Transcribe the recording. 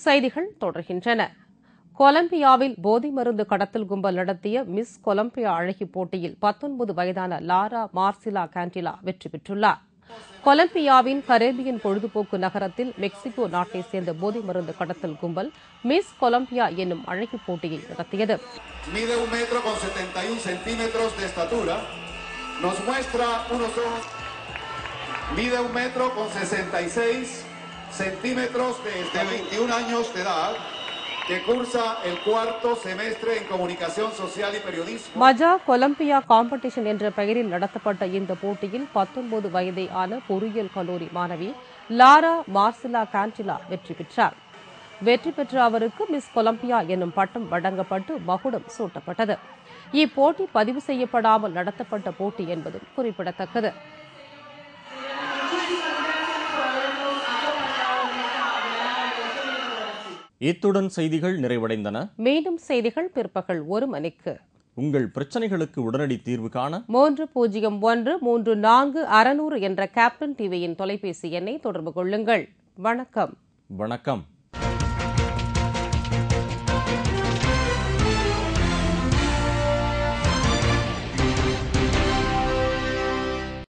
செய்திகள் தொடர்கின்றன கொலம்பியாவில் போதை மருந்து கடத்தல் கும்பல் நடத்திய மிஸ் கொலம்பியா அழகி போட்டியில் பத்தொன்பது வயதான லாரா மார்சிலா கேண்டிலா வெற்றி பெற்றுள்ளார் கொலம்பியாவின் கரேபியன் பொழுதுபோக்கு நகரத்தில் மெக்சிகோ நாட்டை சேர்ந்த போதை மருந்து கடத்தல் கும்பல் மிஸ் கொலம்பியா என்னும் அழகி போட்டியை நடத்தியது mide un metro con 71 centímetros de estatura, nos muestra unos ojos, mide un metro con 66 centímetros de, de 21 años de edad, que cursa el cuarto semestre en comunicación social y periodismo. மஜா Colombia competition என்ற பெயரில் நடத்தப்பட்ட இந்த போட்டியில் பத்தொன்பது வயதே ஆன பொறியியல் கல்லூரி மாணவி லாரா மார்சிலா கான்டிலா வெற்றி பெற்றார் வெற்றி பெற்ற அவருக்கு மிஸ் கொலம்பியா என்னும் பட்டம் வழங்கப்பட்டு மகுடம் சூட்டப்பட்டது இப்போட்டி பதிவு செய்யப்படாமல் நடத்தப்பட்ட போட்டி என்பதும் குறிப்பிடத்தக்கது இத்துடன் செய்திகள் நிறைவடைந்தன மீண்டும் செய்திகள் பிற்பகல் ஒரு மணிக்கு உங்கள் பிரச்சனைகளுக்கு உடனடி தீர்வு காண மூன்று பூஜ்ஜியம் ஒன்று மூன்று நான்கு அறுநூறு என்ற கேப்டன் டிவியின் தொலைபேசி எண்ணை தொடர்பு கொள்ளுங்கள் வணக்கம் வணக்கம்